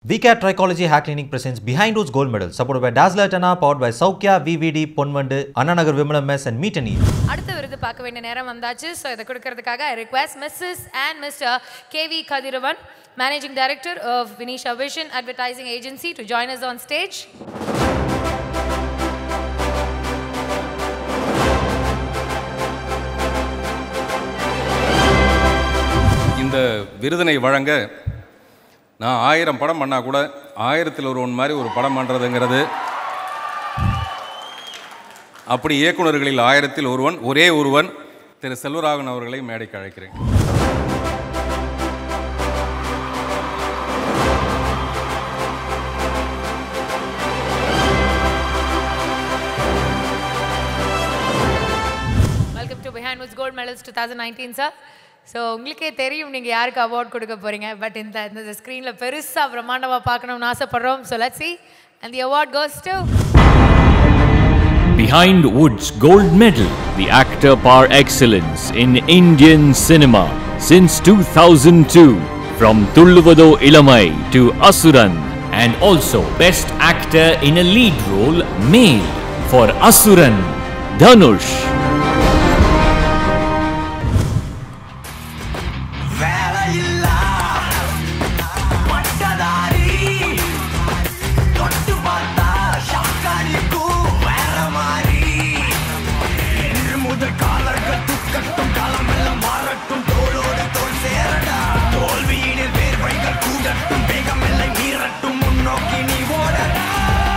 VCAT Trichology Hair Clinic presents Behind Roots Gold Medal, supported by Dazzler Tana, powered by Saukya, VVD, Ponvandu, Annanagar Vimalam Mess, and Meet and Eat. அடுத்த விருது பார்க்க வேண்டிய நேரம் வந்தாச்சு so இதை கொடுக்கறதுக்காக I request Mrs and Mr K V Kathiravan managing director of Vinisha vision advertising agency to join us on stage இந்த விருதினை வழங்க நான் ஆயிரம் படம் பண்ணால் கூட ஆயிரத்தில் ஒருவன் மாதிரி ஒரு படம் பண்ணுறதுங்கிறது அப்படி இயக்குனர்களில் ஆயிரத்தில் ஒருவன் ஒரே ஒருவன் திரு செல்வராகவன் அவர்களை மேடைக்கு அழைக்கிறேன் welcome to Behindwoods gold medals two thousand nineteen sir so உங்களுக்கே தெரியும் நீங்கள் யாருக்கு அவார்ட் கொடுக்க போகிறீங்க பட் இந்த இந்த ஸ்க்ரீனில் பெருசாக பிரம்மாண்டமாக பார்க்கணும்னு ஆசைப்படுறோம் so let's see and the award goes to Behind Woods Gold Medal, the actor par excellence in Indian cinema since 2002. From Tulluvado Ilamai to Asuran, and also Best Actor in a Lead Role Male for Asuran, Dhanush. வேலையில்லா பட்டதாரி தொட்டு பார்த்தா ஷாக்காடிக்கும் வேற மாதிரி இன்று முதல் காலர்கள் துக்கட்டும் காலமெல்லாம் மாறட்டும் தோளோடு தோல் சேரடா தோல்வியினில் வேர்வைகள் கூடட்டும் வேகமெல்லை மீறட்டும் முன்னோக்கி நீ ஓடடா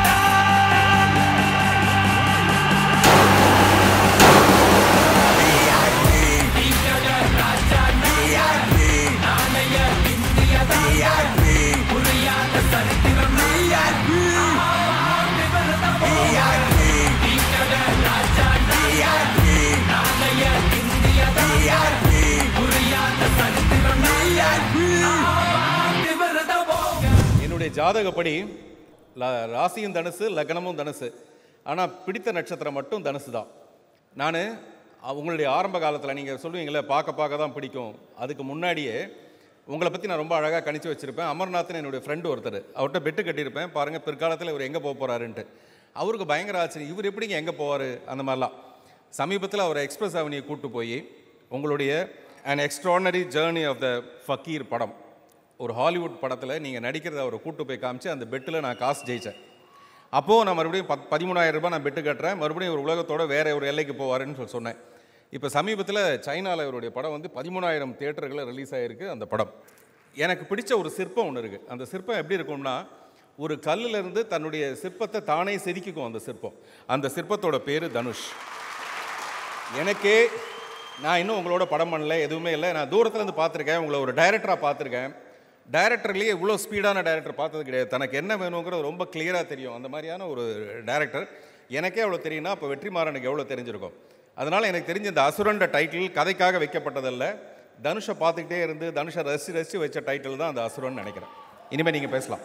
என்னுடைய ஜாதகப்படி ல- ராசியும் தனுசு லக்னமும் தனுசு ஆனால் பிடித்த நட்சத்திரம் மட்டும் தனுசு தான் நான் உங்களுடைய ஆரம்ப காலத்தில் நீங்கள் சொல்லுவீங்களே பார்க்க பார்க்க தான் பிடிக்கும் அதுக்கு முன்னாடியே உங்களை பற்றி நான் ரொம்ப அழகாக கணிச்சு வச்சுருப்பேன் அமர்நாத்னு என்னுடைய ஃப்ரெண்டு ஒருத்தர் அவர்கிட்ட பெட்டு கட்டியிருப்பேன் பாருங்கள் பிற்காலத்தில் இவர் எங்கே போக போகிறாருன்ட்டு அவருக்கு பயங்கர ஆச்சரியம் இவர் எப்படிங்க எங்கே போவார் அந்த மாதிரிலாம் சமீபத்தில் அவர் எக்ஸ்பிரஸ் அவனியை கூட்டு போய் உங்களுடைய an extraordinary journey of the fakir படம் ஒரு ஹாலிவுட் படத்தில் நீங்கள் நடிக்கிறத அவரை கூட்டு போய் காமிச்சு அந்த பெட்டில் நான் காசு ஜெயித்தேன் அப்போது நான் மறுபடியும் பத் பதிமூணாயிரம் ரூபாய் நான் பெட்டு கட்டுறேன் மறுபடியும் ஒரு உலகத்தோட வேற ஒரு எல்லைக்கு போவாருன்னு சொல்லி சொன்னேன் இப்போ சமீபத்தில் சைனாவில் இவருடைய படம் வந்து பதிமூணாயிரம் தியேட்டர்களில் ரிலீஸ் ஆகிருக்கு அந்த படம் எனக்கு பிடிச்ச ஒரு சிற்பம் ஒன்று இருக்குது அந்த சிற்பம் எப்படி இருக்கும்னா ஒரு கல்லுல இருந்து தன்னுடைய சிற்பத்தை தானே செதுக்கிக்கும் அந்த சிற்பம் அந்த சிற்பத்தோட பேர் தனுஷ் எனக்கே நான் இன்னும் உங்களோட படம் பண்ணல எதுவுமே இல்லை நான் தூரத்துல இருந்து பார்த்துருக்கேன் உங்களை ஒரு டைரக்டராக பார்த்துருக்கேன் டைரக்டர்லேயே இவ்வளோ ஸ்பீடான டைரக்டர் பார்த்தது கிடையாது தனக்கு என்ன வேணுங்கிறது ரொம்ப கிளியராக தெரியும் அந்த மாதிரியான ஒரு டைரக்டர் எனக்கே எவ்வளோ தெரியும்னா அப்போ வெற்றிமாறனுக்கு எவ்வளோ தெரிஞ்சிருக்கும் அதனால் எனக்கு தெரிஞ்ச இந்த அசுரண்ட டைட்டில் கதைக்காக வைக்கப்பட்டதல்ல தனுஷை பார்த்துக்கிட்டே இருந்து தனுஷை ரசித்து ரசித்து வச்ச டைட்டில் தான் அந்த அசுரன் நினைக்கிறேன் இனிமேல் நீங்கள் பேசலாம்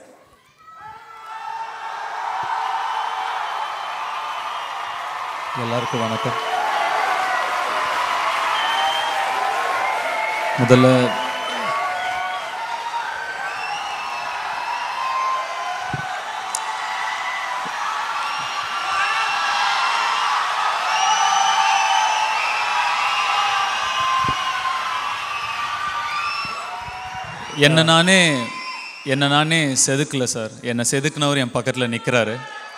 எல்லாருக்கும் வணக்கம் முதல்ல என்ன நானே என்ன நானே செதுக்கல சார் என்னை செதுக்குனவர் என் பக்கத்தில் நிற்கிறாரு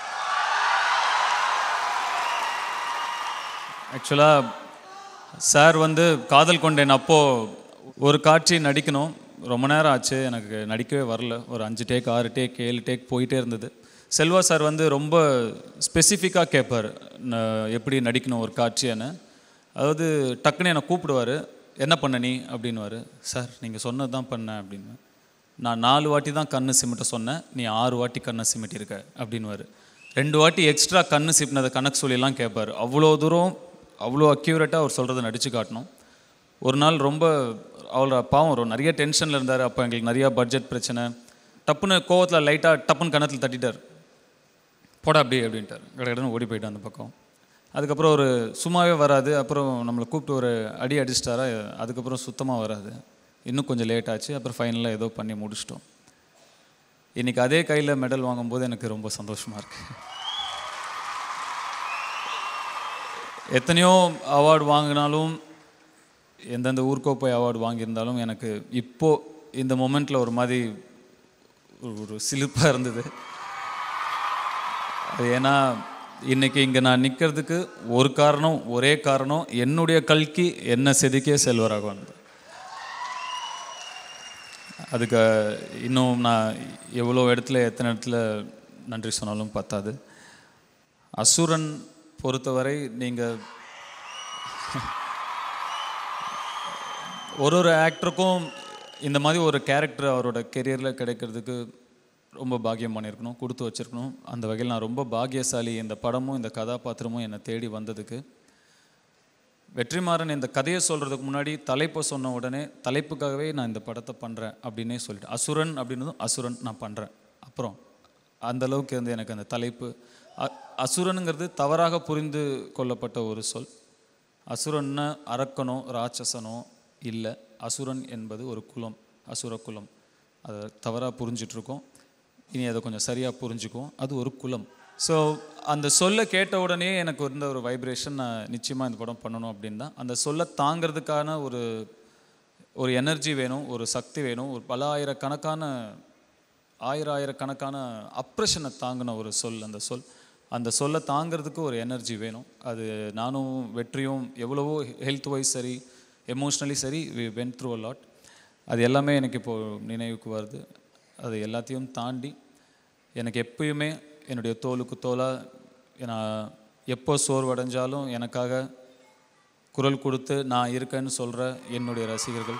ஆக்சுவலாக சார் வந்து காதல் கொண்டேன் அப்போது ஒரு காட்சி நடிக்கணும் ரொம்ப நேரம் ஆச்சு எனக்கு நடிக்கவே வரல ஒரு அஞ்சு டேக் ஆறு டேக் ஏழு டேக் போயிட்டே இருந்தது செல்வா சார் வந்து ரொம்ப ஸ்பெசிஃபிக்காக கேட்பார் நான் எப்படி நடிக்கணும் ஒரு காட்சின்னு அதாவது டக்குன்னு என்னை கூப்பிடுவார் என்ன பண்ண நீ அப்படின்னுவார் சார் நீங்கள் சொன்னது தான் பண்ணேன் அப்படின்னு நான் நாலு வாட்டி தான் கண்ணு சிமிட்ட சொன்னேன் நீ ஆறு வாட்டி கண்ணை சிமிட்டியிருக்க அப்படின்னுவார் ரெண்டு வாட்டி எக்ஸ்ட்ரா கண்ணு சிமிட்டினதை கணக்கு சொல்லிலாம் கேட்பார் அவ்வளோ தூரம் அவ்வளோ அக்யூரேட்டாக அவர் சொல்கிறத நடித்து காட்டணும் ஒரு நாள் ரொம்ப அவரோட பாவம் ஒரு நிறைய டென்ஷனில் இருந்தார் அப்போ எங்களுக்கு நிறையா பட்ஜெட் பிரச்சனை டப்புன்னு கோவத்தில் லைட்டாக டப்புன்னு கணத்தில் தட்டிட்டார் போடா அப்படி அப்படின்ட்டார் கடகடன்னு ஓடி போயிட்டான் அந்த பக்கம் அதுக்கப்புறம் ஒரு சும்மாவே வராது அப்புறம் நம்மளை கூப்பிட்டு ஒரு அடி அடிச்சிட்டாரா அதுக்கப்புறம் சுத்தமாக வராது இன்னும் கொஞ்சம் லேட் ஆச்சு அப்புறம் ஃபைனலாக ஏதோ பண்ணி முடிச்சிட்டோம் இன்னைக்கு அதே கையில் மெடல் வாங்கும்போது எனக்கு ரொம்ப சந்தோஷமாக இருக்கு எத்தனையோ அவார்டு வாங்கினாலும் எந்தெந்த ஊர்க்கோப்பை அவார்டு வாங்கியிருந்தாலும் எனக்கு இப்போ இந்த மொமெண்ட்டில் ஒரு மாதிரி ஒரு- ஒரு சிலிப்பாக இருந்தது அது ஏன்னா இன்னைக்கு இங்கே நான் நிற்கிறதுக்கு ஒரு காரணம் ஒரே காரணம் என்னுடைய கல்கி என்ன செதுக்கிய செல்வராகவன் அதுக்கு இன்னும் நான் எவ்வளோ இடத்துல எத்தனை இடத்துல நன்றி சொன்னாலும் பத்தாது அசுரன் பொறுத்தவரை நீங்கள் ஒரு ஒரு ஆக்டருக்கும் இந்த மாதிரி ஒரு கேரக்டர் அவரோட கெரியரில் கிடைக்கிறதுக்கு ரொம்ப பாக்கியம் பண்ணியிருக்கணும் கொடுத்து வச்சிருக்கணும் அந்த வகையில் நான் ரொம்ப பாக்கியசாலி இந்த படமும் இந்த கதாபாத்திரமும் என்னை தேடி வந்ததுக்கு வெற்றிமாறன் இந்த கதையை சொல்கிறதுக்கு முன்னாடி தலைப்பை சொன்ன உடனே தலைப்புக்காகவே நான் இந்த படத்தை பண்ணுறேன் அப்படின்னே சொல்லிட்டேன் அசுரன் அப்படின்னதும் அசுரன் நான் பண்ணுறேன் அப்புறம் அந்த அளவுக்கு வந்து எனக்கு அந்த தலைப்பு அ- அசுரனுங்கிறது தவறாக புரிந்து கொள்ளப்பட்ட ஒரு சொல் அசுரன்னு அரக்கனோ ராட்சசனோ இல்லை அசுரன் என்பது ஒரு குலம் அசுர குலம் அதை தவறாக புரிஞ்சிட்ருக்கோம் இனி அதை கொஞ்சம் சரியாக புரிஞ்சுக்குவோம் அது ஒரு குலம் ஸோ அந்த சொல்லை கேட்ட உடனே எனக்கு இருந்த ஒரு வைப்ரேஷன் நான் நிச்சயமாக இந்த படம் பண்ணணும் அப்படின்னு தான் அந்த சொல்லை தாங்கிறதுக்கான ஒரு ஒரு எனர்ஜி வேணும் ஒரு சக்தி வேணும் ஒரு பல ஆயிரக்கணக்கான ஆயிர ஆயிரக்கணக்கான அப்ரெஷனை தாங்கின ஒரு சொல் அந்த சொல் அந்த சொல்லை தாங்கிறதுக்கு ஒரு எனர்ஜி வேணும் அது நானும் வெற்றியும் எவ்வளவோ ஹெல்த் வைஸ் சரி எமோஷ்னலி சரி we went through a lot அது எல்லாமே எனக்கு இப்போது நினைவுக்கு வருது அது எல்லாத்தையும் தாண்டி எனக்கு எப்பயுமே என்னுடைய தோலுக்கு தோலாக நான் எப்போ சோர்வடைஞ்சாலும் எனக்காக குரல் கொடுத்து நான் இருக்கேன்னு சொல்கிற என்னுடைய ரசிகர்கள்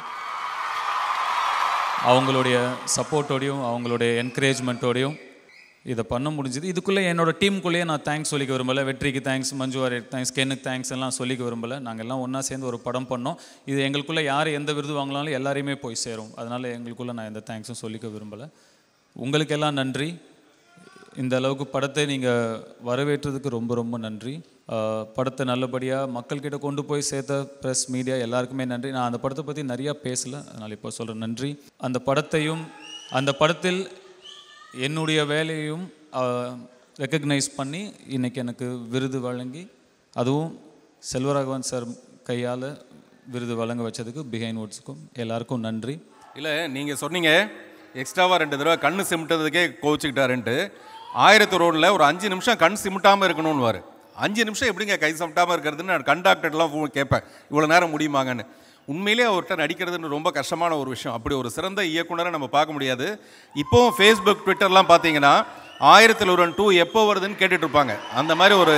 அவங்களுடைய சப்போர்ட்டோடையும் அவங்களுடைய என்கரேஜ்மெண்ட்டோடையும் இதை பண்ண முடிஞ்சது இதுக்குள்ளே என்னோட டீமுக்குள்ளேயே நான் தேங்க்ஸ் சொல்லிக்க விரும்பலை வெற்றிக்கு தேங்க்ஸ் மஞ்சு வாரியர் தேங்க்ஸ் கென்னுக்கு தேங்க்ஸ் எல்லாம் சொல்லிக்க விரும்பலை நாங்கள் எல்லாம் ஒன்றா சேர்ந்து ஒரு படம் பண்ணோம் இது எங்களுக்குள்ளே யார் எந்த விருது வாங்கினாலும் எல்லாரையுமே போய் சேரும் அதனால் எங்களுக்குள்ளே நான் எந்த தேங்க்ஸும் சொல்லிக்க விரும்பலை உங்களுக்கெல்லாம் நன்றி இந்த அளவுக்கு படத்தை நீங்கள் வரவேற்றதுக்கு ரொம்ப ரொம்ப நன்றி ஆஹ் படத்தை நல்லபடியாக மக்கள்கிட்ட கொண்டு போய் சேர்த்த ப்ரெஸ் மீடியா எல்லாருக்குமே நன்றி நான் அந்த படத்தை பற்றி நிறையா பேசலை அதனால் இப்போ சொல்கிறேன் நன்றி அந்த படத்தையும் அந்த படத்தில் என்னுடைய வேலையையும் ரெக்கக்னைஸ் பண்ணி இன்னைக்கு எனக்கு விருது வழங்கி அதுவும் செல்வராகவன் சார் கையால் விருது வழங்க வச்சதுக்கு பிஹைண்ட் வுட்ஸுக்கும் எல்லாருக்கும் நன்றி இல்லை நீங்கள் சொன்னீங்க எக்ஸ்ட்ராவாக ரெண்டு தடவை கண்ணு சிமிட்டதுக்கே கோவிச்சுக்கிட்டாருன்ட்டு ஆயிரத்தி ரோடில் ஒரு அஞ்சு நிமிஷம் கண் சிமிட்டாமல் இருக்கணும்னு அஞ்சு நிமிஷம் எப்படிங்க கை சிமிட்டாமல் இருக்கிறதுன்னு நான் கண்டாக்டர்லாம் ஃபோன் கேட்பேன் இவ்வளோ நேரம் முடியுமாங்கன்னு உண்மையிலே அவர்கிட்ட நடிக்கிறதுன்னு ரொம்ப கஷ்டமான ஒரு விஷயம் அப்படி ஒரு சிறந்த இயக்குனரை நம்ம பார்க்க முடியாது இப்போவும் ஃபேஸ்புக் ட்விட்டர்லாம் பார்த்தீங்கன்னா ஆயிரத்தில் ஒரு டூ எப்போ வருதுன்னு கேட்டுட்டு இருப்பாங்க அந்த மாதிரி ஒரு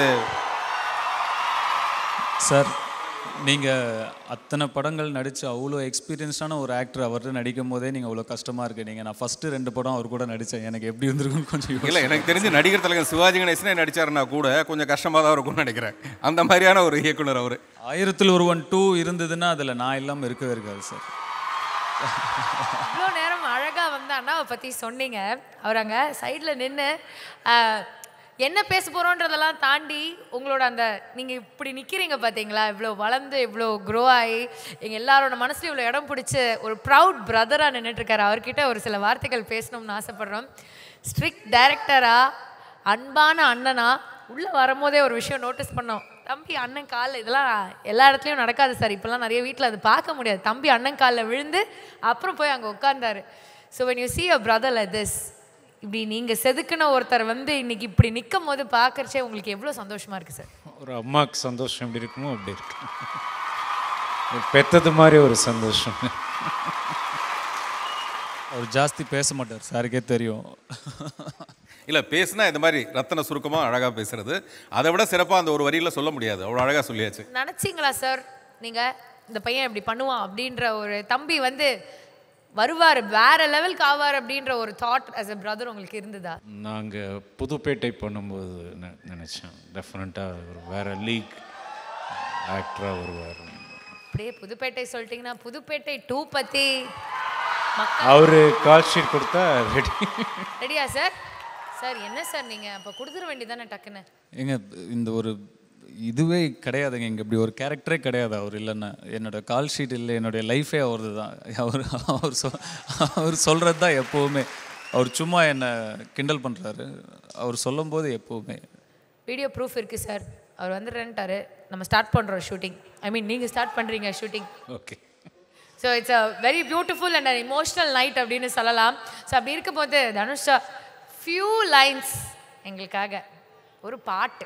சார் நீங்கள் அத்தனை படங்கள் நடித்து அவ்வளோ எக்ஸ்பீரியன்ஸ்டான ஒரு ஆக்டர் அவர்கிட்ட நடிக்கும் போதே நீங்கள் அவ்வளோ கஷ்டமாக இருக்கு நீங்கள் நான் ஃபஸ்ட்டு ரெண்டு படம் அவர் கூட நடித்தேன் எனக்கு எப்படி இருந்திருக்குன்னு கொஞ்சம் யோசி- இல்லை எனக்கு தெரிஞ்சு நடிகர் தலைவர் சிவாஜி கணேசனே நடிச்சாருன்னா கூட கொஞ்சம் கஷ்டமாக தான் இருக்கும்னு நினைக்கிறேன் அந்த மாதிரியான ஒரு இயக்குனர் அவர் ஆயிரத்தில் ஒருவன் டூ இருந்ததுன்னா அதில் நான் இல்லாமல் இருக்கவே இருக்காது சார் இவ்வளோ நேரம் அழகாக வந்து அண்ணாவை பற்றி சொன்னீங்க அவர் அங்கே சைடில் நின்று என்ன பேச போகிறோன்றதெல்லாம் தாண்டி உங்களோட அந்த நீங்கள் இப்படி நிற்கிறீங்க பார்த்தீங்களா இவ்வளோ வளர்ந்து இவ்வளோ க்ரோ ஆகி எங்கள் எல்லாரோட மனசுலையும் இவ்வளோ இடம் பிடிச்சி ஒரு ப்ரவுட் பிரதராக நின்றுட்டுருக்காரு அவர்கிட்ட ஒரு சில வார்த்தைகள் பேசணும்னு ஆசைப்பட்றோம் ஸ்ட்ரிக்ட் டைரக்டராக அன்பான அண்ணனா உள்ளே வரும்போதே ஒரு விஷயம் நோட்டீஸ் பண்ணோம் தம்பி அண்ணன் காலில் இதெல்லாம் எல்லா இடத்துலையும் நடக்காது சார் இப்போல்லாம் நிறைய வீட்டில் அது பார்க்க முடியாது தம்பி அண்ணன் காலில் விழுந்து அப்புறம் போய் அங்கே உட்கார்ந்தாரு so when you see your brother like this இப்படி நீங்கள் செதுக்குன ஒருத்தர் வந்து இன்னைக்கு இப்படி நிற்கும் போது பார்க்கறச்சே உங்களுக்கு எவ்வளோ சந்தோஷமா இருக்கு சார் ஒரு அம்மாவுக்கு சந்தோஷம் எப்படி இருக்குமோ அப்படி இருக்கு பெத்தது மாதிரி ஒரு சந்தோஷம் அவர் ஜாஸ்தி பேச மாட்டார் சாருக்கே தெரியும் இல்லை பேசுனா இந்த மாதிரி ரத்தன சுருக்கமாக அழகாக பேசுறது அதை விட சிறப்பாக அந்த ஒரு வரியில் சொல்ல முடியாது அவ்வளோ அழகாக சொல்லியாச்சு நினச்சிங்களா சார் நீங்கள் இந்த பையன் இப்படி பண்ணுவான் அப்படின்ற ஒரு தம்பி வந்து வருவார் வேற லெவலுக்கு ஆவார் அப்படின்ற ஒரு தாட் as a பிரதர் உங்களுக்கு இருந்ததா நாங்கள் புதுப்பேட்டை பண்ணும்போது நெ- நினைச்சேன் டெஃபினட்டாக ஒரு வேற லீக் ஆக்டராக வருவார் அப்படியே புதுப்பேட்டை சொல்லிட்டீங்கன்னா புதுப்பேட்டை டூ பற்றி அவர் கால் ஷீட் கொடுத்தா ரெடி ரெடியா சார் சார் என்ன சார் நீங்கள் அப்போ கொடுத்துட வேண்டியதானே டக்குன்னு ஏங்க இந்த ஒரு இதுவே கிடையாதுங்க இங்கே இப்படி ஒரு கேரக்டரே கிடையாது அவர் இல்லைன்னா என்னோட கால் ஷீட் இல்லை என்னுடைய லைஃபே அவரது தான் அவர் அவர் சொ அவர் சொல்கிறது தான் எப்போவுமே அவர் சும்மா என்னை கிண்டல் பண்ணுறாரு அவர் சொல்லும்போது எப்போவுமே வீடியோ ப்ரூஃப் இருக்குது சார் அவர் வந்துடுறேன்ட்டாரு நம்ம ஸ்டார்ட் பண்ணுறோம் ஷூட்டிங் ஐ மீன் நீங்கள் ஸ்டார்ட் பண்ணுறீங்க shooting okay so it's a very beautiful and emotional night அப்படின்னு சொல்லலாம் ஸோ அப்படி இருக்கும்போது தனுஷா ஃபியூ லைன்ஸ் எங்களுக்காக ஒரு பாட்டு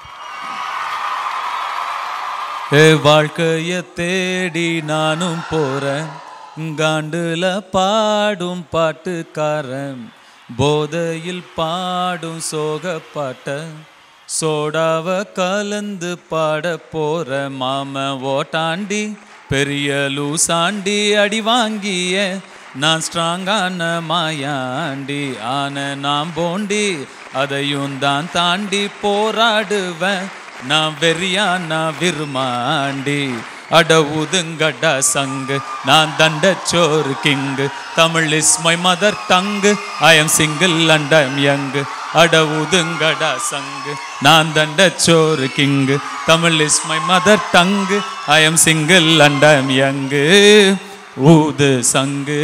ஏ வாழ்க்கைய தேடி நானும் போறேன் காண்டுல பாடும் பாட்டுக்காரன் போதையில் பாடும் சோக பாட்ட சோடாவ கலந்து பாட போற மாம ஓட்டாண்டி பெரிய லூசாண்டி அடி வாங்கிய நான் ஸ்ட்ராங்கான மாயாண்டி ஆன நான் போண்டி அதையும் தான் தாண்டி போராடுவேன் நான் வெறியான விருமாண்டி அட உதுங்கடா சங்கு நான் தண்டச்சோறு king Tamil is my mother tongue I am single and I am young அட உதுங்கடா சங்கு நான் தண்டச்சோறு king Tamil is my mother tongue I am single and I am young ஊது சங்கு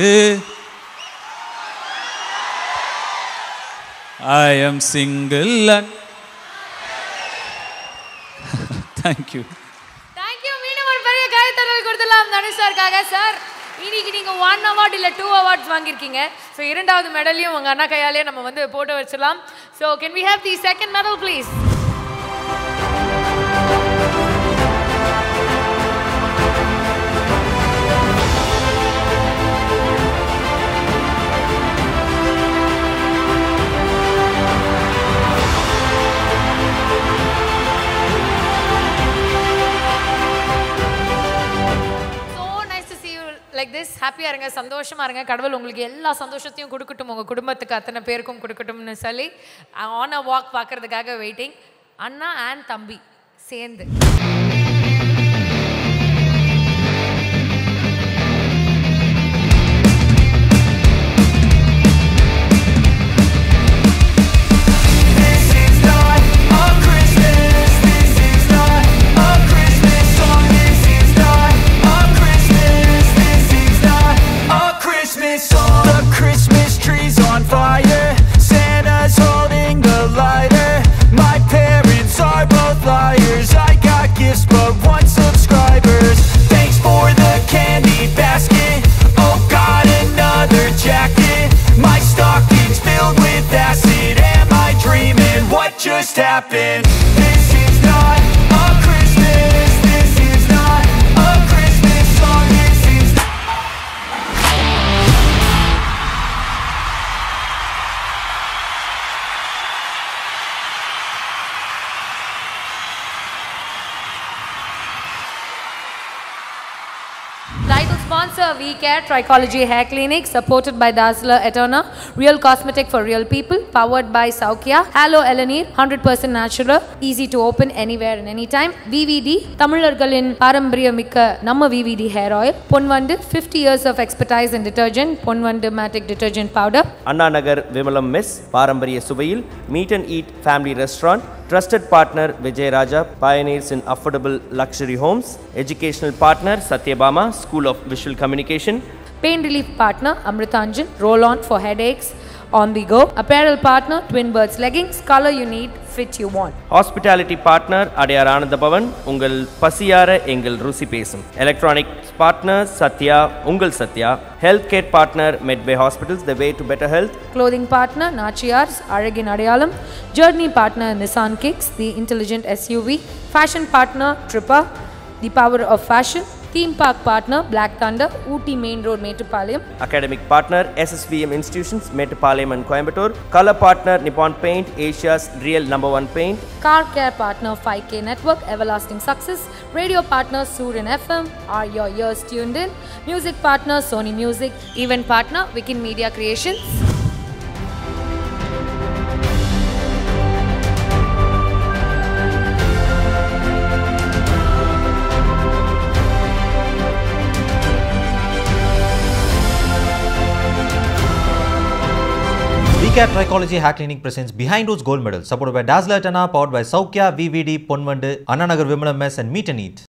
I am single and thank you thank you மீண்டும் ஒரு பெரிய கைத்தட்டல் கொடுத்துடலாம் தனுஷ் சாருக்காக சார் இன்னைக்கு நீங்கள் ஒன் அவார்ட் இல்லை டூ அவார்ட்ஸ் வாங்கியிருக்கீங்க ஸோ இரண்டாவது மெடலையும் உங்கள் அண்ணா கையாலே நம்ம வந்து போட்டு வச்சிடலாம் so can we have the second medal please so nice to see you like this ஹாப்பியாக இருங்க சந்தோஷமா இருங்க கடவுள் உங்களுக்கு எல்லா சந்தோஷத்தையும் கொடுக்கட்டும் உங்கள் குடும்பத்துக்கு அத்தனை பேருக்கும் கொடுக்கட்டும்னு சொல்லி ஆன் அ வாக் பார்க்கறதுக்காக வெயிட்டிங் அண்ணா அண்ட் தம்பி சேர்ந்து This is not a Christmas. This is not a Christmas song. This is not a Christmas. This is not a Christmas song. The Christmas tree's on fire. Santa's holding the lighter. My parents are both liars. I got gifts, but one subscribers. Thanks for the candy basket. Oh, got another jacket. My stocking's filled with acid. Am I dreaming? What just happened? This is not a Christmas. This is not a Christmas song. This is Title sponsor VCare Trichology Hair Clinic supported by Dazzler Eterna Real Cosmetic for Real People powered by Saukia Halo Elanir 100% natural easy to open anywhere and anytime VVD தமிழர்களின் பாரம்பரியமிக்க நம்ம VVD hair oil Ponvandu 50 years of expertise in detergent Ponvandu matic detergent powder Anna Nagar Vimalam mess பாரம்பரிய சுவையில் meet and eat family restaurant trusted partner Vijayaraja pioneers in affordable luxury homes educational partner Sathyabama school of visual communication pain relief partner Amritanjan roll on for headaches on the go apparel partner Twin Birds leggings color you need fit you want hospitality partner Adyar Ananda Bhavan உங்கள் பசியார எங்கள் ருசி பேசும் electronics partner Sathya உங்கள் Sathya health care partner Medway hospitals the way to better health Clothing partner Nachiars, Aragin Adayalam. Journey partner Nissan Kicks, the intelligent SUV. Fashion partner Tripper, the power of fashion. Theme park partner Black Thunder, Ooty Main Road, Metupalayam. Academic partner SSVM institutions Mettupalayam and Coimbatore colour partner Nippon paint Asia's real number one paint Car care partner 5K Network, Everlasting Success. Radio partner Surin FM, are your ears tuned in? Music partner Sony Music. Event partner Wikin Media Creations. VCAT Trichology Hair Clinic presents Behind Roots Gold Medal, supported by Dazzler Tana, powered by Saukya, VVD, Ponvandu, Ananagar Vimalam Mess, and Meet and Eat.